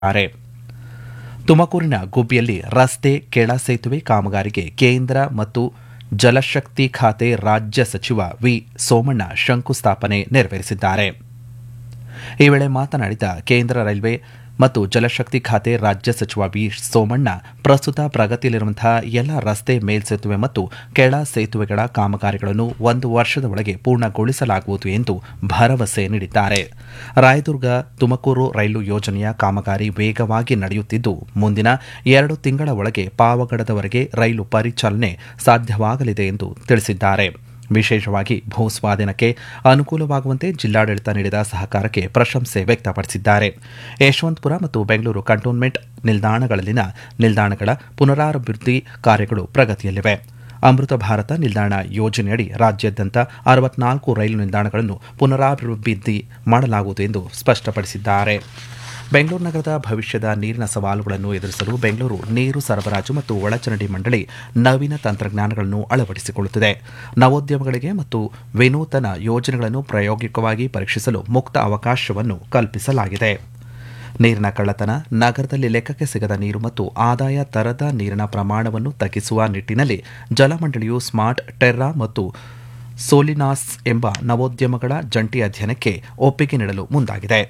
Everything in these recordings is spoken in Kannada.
ದ್ದಾರೆ ತುಮಕೂರಿನ ಗುಬ್ಬಿಯಲ್ಲಿ ರಸ್ತೆ ಕೆಳ ಸೇತುವೆ ಕಾಮಗಾರಿಗೆ ಕೇಂದ್ರ ಮತ್ತು ಜಲಶಕ್ತಿ ಖಾತೆ ರಾಜ್ಯ ಸಚಿವ ವಿ ಸೋಮಣ್ಣ ಶಂಕುಸ್ಥಾಪನೆ ನೆರವೇರಿಸಿದ್ದಾರೆ ಈ ವೇಳೆ ಮಾತನಾಡಿದ ಕೇಂದ್ರ ರೈಲ್ವೆ ಮತ್ತು ಜಲಶಕ್ತಿ ಖಾತೆ ರಾಜ್ಯ ಸಚಿವ ವಿ ಸೋಮಣ್ಣ ಪ್ರಸ್ತುತ ಪ್ರಗತಿಯಲ್ಲಿರುವಂತಹ ಎಲ್ಲ ರಸ್ತೆ ಮೇಲ್ಸೇತುವೆ ಮತ್ತು ಕೆಳ ಸೇತುವೆಗಳ ಕಾಮಗಾರಿಗಳನ್ನು ಒಂದು ವರ್ಷದ ಒಳಗೆ ಪೂರ್ಣಗೊಳಿಸಲಾಗುವುದು ಎಂದು ಭರವಸೆ ನೀಡಿದ್ದಾರೆ ರಾಯದುರ್ಗ ತುಮಕೂರು ರೈಲು ಯೋಜನೆಯ ಕಾಮಗಾರಿ ವೇಗವಾಗಿ ನಡೆಯುತ್ತಿದ್ದು ಮುಂದಿನ ಎರಡು ತಿಂಗಳ ಒಳಗೆ ಪಾವಗಡದವರೆಗೆ ರೈಲು ಪರಿಚಾಲನೆ ಸಾಧ್ಯವಾಗಲಿದೆ ಎಂದು ತಿಳಿಸಿದ್ದಾರೆ ವಿಶೇಷವಾಗಿ ಭೂಸ್ವಾಧೀನಕ್ಕೆ ಅನುಕೂಲವಾಗುವಂತೆ ಜಿಲ್ಲಾಡಳಿತ ನೀಡಿದ ಸಹಕಾರಕ್ಕೆ ಪ್ರಶಂಸೆ ವ್ಯಕ್ತಪಡಿಸಿದ್ದಾರೆ ಯಶವಂತಪುರ ಮತ್ತು ಬೆಂಗಳೂರು ಕಂಟೋನ್ಮೆಂಟ್ ನಿಲ್ದಾಣಗಳಲ್ಲಿನ ನಿಲ್ದಾಣಗಳ ಪುನರಾಭಿವೃದ್ಧಿ ಕಾರ್ಯಗಳು ಪ್ರಗತಿಯಲ್ಲಿವೆ ಅಮೃತ ಭಾರತ ನಿಲ್ದಾಣ ಯೋಜನೆಯಡಿ ರಾಜ್ಯಾದ್ಯಂತ ಅರವತ್ನಾಲ್ಕು ರೈಲು ನಿಲ್ದಾಣಗಳನ್ನು ಪುನರಾಭಿವೃದ್ಧಿ ಮಾಡಲಾಗುವುದು ಎಂದು ಸ್ಪಷ್ಟಪಡಿಸಿದ್ದಾರೆ ಬೆಂಗಳೂರು ನಗರದ ಭವಿಷ್ಯದ ನೀರಿನ ಸವಾಲುಗಳನ್ನು ಎದುರಿಸಲು ಬೆಂಗಳೂರು ನೀರು ಸರಬರಾಜು ಮತ್ತು ಒಳಚರಂಡಿ ಮಂಡಳಿ ನವೀನ ತಂತ್ರಜ್ಞಾನಗಳನ್ನು ಅಳವಡಿಸಿಕೊಳ್ಳುತ್ತಿದೆ ನವೋದ್ಯಮಗಳಿಗೆ ಮತ್ತು ವಿನೂತನ ಯೋಜನೆಗಳನ್ನು ಪ್ರಾಯೋಗಿಕವಾಗಿ ಪರೀಕ್ಷಿಸಲು ಮುಕ್ತ ಅವಕಾಶವನ್ನು ಕಲ್ಪಿಸಲಾಗಿದೆ ನೀರಿನ ಕಳ್ಳತನ ನಗರದಲ್ಲಿ ಲೆಕ್ಕಕ್ಕೆ ಸಿಗದ ನೀರು ಮತ್ತು ಆದಾಯ ತರದ ನೀರಿನ ಪ್ರಮಾಣವನ್ನು ತಗ್ಗಿಸುವ ನಿಟ್ಟಿನಲ್ಲಿ ಜಲಮಂಡಳಿಯು ಸ್ಮಾರ್ಟ್ ಟೆರ್ರಾ ಮತ್ತು ಸೋಲಿನಾಸ್ ಎಂಬ ನವೋದ್ಯಮಗಳ ಜಂಟಿ ಅಧ್ಯಯನಕ್ಕೆ ಒಪ್ಪಿಗೆ ನೀಡಲು ಮುಂದಾಗಿದೆ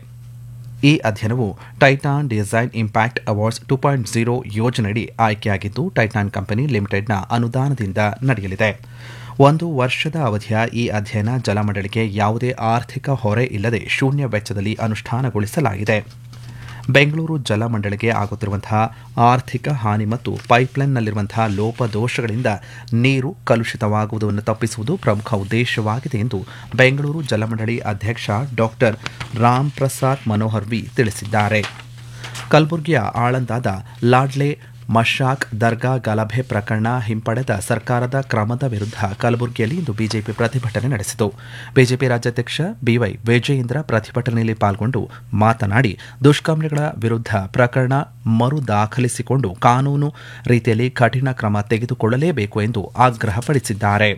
ಈ ಅಧ್ಯಯನವು Titan design impact awards two point zero ಯೋಜನೆಯಡಿ ಆಯ್ಕೆಯಾಗಿದ್ದು ಟೈಟಾನ್ ಕಂಪನಿ ಲಿಮಿಟೆಡ್ನ ಅನುದಾನದಿಂದ ನಡೆಯಲಿದೆ ಒಂದು ವರ್ಷದ ಅವಧಿಯ ಈ ಅಧ್ಯಯನ ಜಲಮಂಡಳಿಗೆ ಯಾವುದೇ ಆರ್ಥಿಕ ಹೊರೆ ಇಲ್ಲದೆ ಶೂನ್ಯ ವೆಚ್ಚದಲ್ಲಿ ಅನುಷ್ಠಾನಗೊಳಿಸಲಾಗಿದೆ ಬೆಂಗಳೂರು ಜಲಮಂಡಳಿಗೆ ಆಗುತ್ತಿರುವಂತಹ ಆರ್ಥಿಕ ಹಾನಿ ಮತ್ತು ಪೈಪ್ಲೈನ್ನಲ್ಲಿರುವಂತಹ ಲೋಪದೋಷಗಳಿಂದ ನೀರು ಕಲುಷಿತವಾಗುವುದನ್ನು ತಪ್ಪಿಸುವುದು ಪ್ರಮುಖ ಉದ್ದೇಶವಾಗಿದೆ ಎಂದು ಬೆಂಗಳೂರು ಜಲಮಂಡಳಿ ಅಧ್ಯಕ್ಷ ಡಾಕ್ಟರ್ ರಾಮ್ ಪ್ರಸಾದ್ ಮನೋಹರ್ ವಿ ತಿಳಿಸಿದ್ದಾರೆ ಕಲಬುರಗಿಯ ಆಳಂದಾದ ಲಾಡ್ಲೆ ಮಶಾಕ್ ದರ್ಗಾ ಗಲಭೆ ಪ್ರಕರಣ ಹಿಂಪಡೆದ ಸರ್ಕಾರದ ಕ್ರಮದ ವಿರುದ್ಧ ಕಲಬುರಗಿಯಲ್ಲಿ ಇಂದು ಬಿಜೆಪಿ ಪ್ರತಿಭಟನೆ ನಡೆಸಿತು ಬಿಜೆಪಿ ರಾಜ್ಯಾಧ್ಯಕ್ಷ ಬಿವೈ ವಿಜಯೇಂದ್ರ ಪ್ರತಿಭಟನೆಯಲ್ಲಿ ಪಾಲ್ಗೊಂಡು ಮಾತನಾಡಿ ದುಷ್ಕರ್ಮಿಗಳ ವಿರುದ್ಧ ಪ್ರಕರಣ ಮರು ದಾಖಲಿಸಿಕೊಂಡು ಕಾನೂನು ರೀತಿಯಲ್ಲಿ ಕಠಿಣ ಕ್ರಮ ತೆಗೆದುಕೊಳ್ಳಲೇಬೇಕು ಎಂದು ಆಗ್ರಹಪಡಿಸಿದ್ದಾರೆ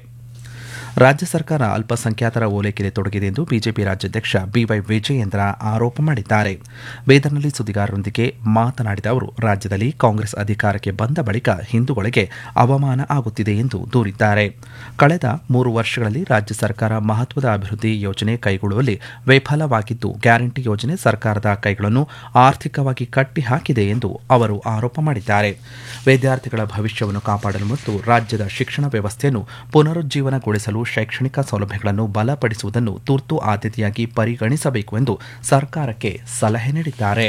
ರಾಜ್ಯ ಸರ್ಕಾರ ಅಲ್ಪಸಂಖ್ಯಾತರ ಓಲೈಕೆಯಲ್ಲಿ ತೊಡಗಿದೆ ಎಂದು ಬಿಜೆಪಿ ರಾಜ್ಯಾಧ್ಯಕ್ಷ ಬಿವೈ ವಿಜಯೇಂದ್ರ ಆರೋಪ ಮಾಡಿದ್ದಾರೆ ಬೀದರ್ನಲ್ಲಿ ಸುದ್ದಿಗಾರರೊಂದಿಗೆ ಮಾತನಾಡಿದ ಅವರು ರಾಜ್ಯದಲ್ಲಿ ಕಾಂಗ್ರೆಸ್ ಅಧಿಕಾರಕ್ಕೆ ಬಂದ ಬಳಿಕ ಹಿಂದೂಗಳಿಗೆ ಅವಮಾನ ಆಗುತ್ತಿದೆ ಎಂದು ದೂರಿದ್ದಾರೆ ಕಳೆದ ಮೂರು ವರ್ಷಗಳಲ್ಲಿ ರಾಜ್ಯ ಸರ್ಕಾರ ಮಹತ್ವದ ಅಭಿವೃದ್ಧಿ ಯೋಜನೆ ಕೈಗೊಳ್ಳುವಲ್ಲಿ ವಿಫಲವಾಗಿದ್ದು ಗ್ಯಾರಂಟಿ ಯೋಜನೆ ಸರ್ಕಾರದ ಕೈಗಳನ್ನು ಆರ್ಥಿಕವಾಗಿ ಕಟ್ಟಿಹಾಕಿದೆ ಎಂದು ಅವರು ಆರೋಪ ಮಾಡಿದ್ದಾರೆ ವಿದ್ಯಾರ್ಥಿಗಳ ಭವಿಷ್ಯವನ್ನು ಕಾಪಾಡಲು ಮತ್ತು ರಾಜ್ಯದ ಶಿಕ್ಷಣ ವ್ಯವಸ್ಥೆಯನ್ನು ಪುನರುಜ್ಜೀವನಗೊಳಿಸಲು ಶೈಕ್ಷಣಿಕ ಸೌಲಭ್ಯಗಳನ್ನು ಬಲಪಡಿಸುವುದನ್ನು ತುರ್ತು ಆದ್ಯತೆಯಾಗಿ ಪರಿಗಣಿಸಬೇಕು ಎಂದು ಸರ್ಕಾರಕ್ಕೆ ಸಲಹೆ ನೀಡಿದ್ದಾರೆ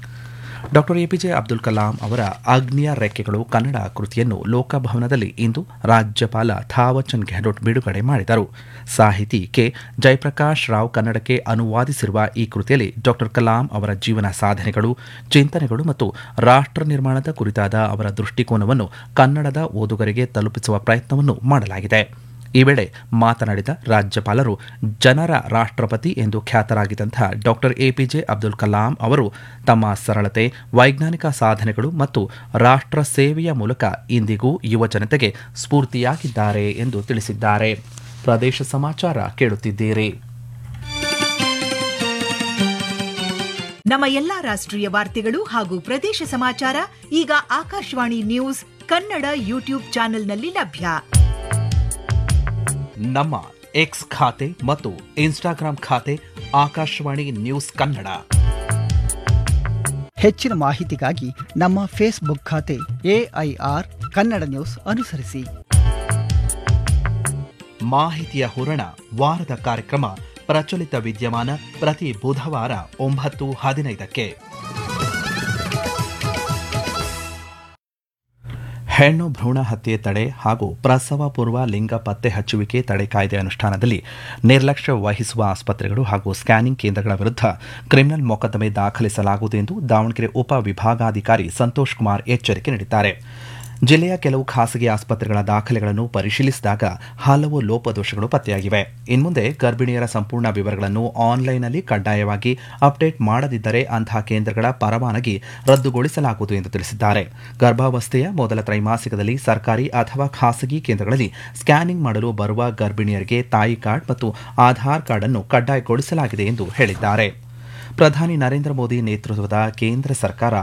ಡಾಕ್ಟರ್ ಎಪಿಜೆ ಅಬ್ದುಲ್ ಕಲಾಂ ಅವರ ಅಗ್ನಿಯ ರೆಕ್ಕೆಗಳು ಕನ್ನಡ ಕೃತಿಯನ್ನು ಲೋಕಭವನದಲ್ಲಿ ಇಂದು ರಾಜ್ಯಪಾಲ ಥಾವರ್ಚಂದ್ ಗೆಹ್ಲೋಟ್ ಬಿಡುಗಡೆ ಮಾಡಿದರು ಸಾಹಿತಿ ಕೆ ಜಯಪ್ರಕಾಶ್ ರಾವ್ ಕನ್ನಡಕ್ಕೆ ಅನುವಾದಿಸಿರುವ ಈ ಕೃತಿಯಲ್ಲಿ ಡಾಕ್ಟರ್ ಕಲಾಂ ಅವರ ಜೀವನ ಸಾಧನೆಗಳು ಚಿಂತನೆಗಳು ಮತ್ತು ರಾಷ್ಟ್ರ ನಿರ್ಮಾಣದ ಕುರಿತಾದ ಅವರ ದೃಷ್ಟಿಕೋನವನ್ನು ಕನ್ನಡದ ಓದುಗರಿಗೆ ತಲುಪಿಸುವ ಪ್ರಯತ್ನವನ್ನು ಮಾಡಲಾಗಿದೆ ಈ ವೇಳೆ ಮಾತನಾಡಿದ ರಾಜ್ಯಪಾಲರು ಜನರ ರಾಷ್ಟ್ರಪತಿ ಎಂದು ಖ್ಯಾತರಾಗಿದ್ದಂತಹ ಡಾಕ್ಟರ್ ಎಪಿಜೆ ಅಬ್ದುಲ್ ಕಲಾಂ ಅವರು ತಮ್ಮ ಸರಳತೆ ವೈಜ್ಞಾನಿಕ ಸಾಧನೆಗಳು ಮತ್ತು ರಾಷ್ಟ್ರ ಸೇವೆಯ ಮೂಲಕ ಇಂದಿಗೂ ಯುವ ಜನತೆಗೆ ಸ್ಫೂರ್ತಿಯಾಗಿದ್ದಾರೆ ಎಂದು ತಿಳಿಸಿದ್ದಾರೆ ಪ್ರದೇಶ ಸಮಾಚಾರ ಕೇಳುತ್ತಿದ್ದೀರಿ ನಮ್ಮ ಎಲ್ಲಾ ರಾಷ್ಟ್ರೀಯ ವಾರ್ತೆಗಳು ಹಾಗೂ ಪ್ರದೇಶ ಸಮಾಚಾರ ಈಗ ಆಕಾಶವಾಣಿ ನ್ಯೂಸ್ ಕನ್ನಡ ಯೂಟ್ಯೂಬ್ ಚಾನೆಲ್ನಲ್ಲಿ ಲಭ್ಯ ನಮ್ಮ ಎಕ್ಸ್ ಖಾತೆ ಮತ್ತು ಇನ್ಸ್ಟಾಗ್ರಾಂ ಖಾತೆ ಆಕಾಶವಾಣಿ ನ್ಯೂಸ್ ಕನ್ನಡ ಹೆಚ್ಚಿನ ಮಾಹಿತಿಗಾಗಿ ನಮ್ಮ ಫೇಸ್ಬುಕ್ ಖಾತೆ ಎಐಆರ್ ಕನ್ನಡ ನ್ಯೂಸ್ ಅನುಸರಿಸಿ ಮಾಹಿತಿಯ ಹೂರಣ ವಾರದ ಕಾರ್ಯಕ್ರಮ ಪ್ರಚಲಿತ ವಿದ್ಯಮಾನ ಪ್ರತಿ ಬುಧವಾರ ಒಂಬತ್ತು ಹದಿನೈದಕ್ಕೆ ಹೆಣ್ಣು ಭ್ರೂಣ ಹತ್ಯೆ ತಡೆ ಹಾಗೂ ಪ್ರಸವ ಪೂರ್ವ ಲಿಂಗ ಪತ್ತೆ ಹಚ್ಚುವಿಕೆ ತಡೆ ಕಾಯ್ದೆ ಅನುಷ್ಠಾನದಲ್ಲಿ ನಿರ್ಲಕ್ಷ್ಯ ವಹಿಸುವ ಆಸ್ಪತ್ರೆಗಳು ಹಾಗೂ ಸ್ಕ್ಯಾನಿಂಗ್ ಕೇಂದ್ರಗಳ ವಿರುದ್ಧ ಕ್ರಿಮಿನಲ್ ಮೊಕದ್ದಮೆ ದಾಖಲಿಸಲಾಗುವುದು ಎಂದು ದಾವಣಗೆರೆ ಉಪ ವಿಭಾಗಾಧಿಕಾರಿ ಸಂತೋಷ್ ಕುಮಾರ್ ಎಚ್ಚರಿಕೆ ನೀಡಿದ್ದಾರೆ ಜಿಲ್ಲೆಯ ಕೆಲವು ಖಾಸಗಿ ಆಸ್ಪತ್ರೆಗಳ ದಾಖಲೆಗಳನ್ನು ಪರಿಶೀಲಿಸಿದಾಗ ಹಲವು ಲೋಪದೋಷಗಳು ಪತ್ತೆಯಾಗಿವೆ ಇನ್ಮುಂದೆ ಗರ್ಭಿಣಿಯರ ಸಂಪೂರ್ಣ ವಿವರಗಳನ್ನು ಆನ್ಲೈನ್ನಲ್ಲಿ ಕಡ್ಡಾಯವಾಗಿ ಅಪ್ಡೇಟ್ ಮಾಡದಿದ್ದರೆ ಅಂತಹ ಕೇಂದ್ರಗಳ ಪರವಾನಗಿ ರದ್ದುಗೊಳಿಸಲಾಗುವುದು ಎಂದು ತಿಳಿಸಿದ್ದಾರೆ ಗರ್ಭಾವಸ್ಥೆಯ ಮೊದಲ ತ್ರೈಮಾಸಿಕದಲ್ಲಿ ಸರ್ಕಾರಿ ಅಥವಾ ಖಾಸಗಿ ಕೇಂದ್ರಗಳಲ್ಲಿ ಸ್ಕ್ಯಾನಿಂಗ್ ಮಾಡಲು ಬರುವ ಗರ್ಭಿಣಿಯರಿಗೆ ತಾಯಿ ಕಾರ್ಡ್ ಮತ್ತು ಆಧಾರ್ ಕಾರ್ಡ್ ಅನ್ನು ಕಡ್ಡಾಯಗೊಳಿಸಲಾಗಿದೆ ಎಂದು ಹೇಳಿದ್ದಾರೆ ಪ್ರಧಾನಿ ನರೇಂದ್ರ ಮೋದಿ ನೇತೃತ್ವದ ಕೇಂದ್ರ ಸರ್ಕಾರ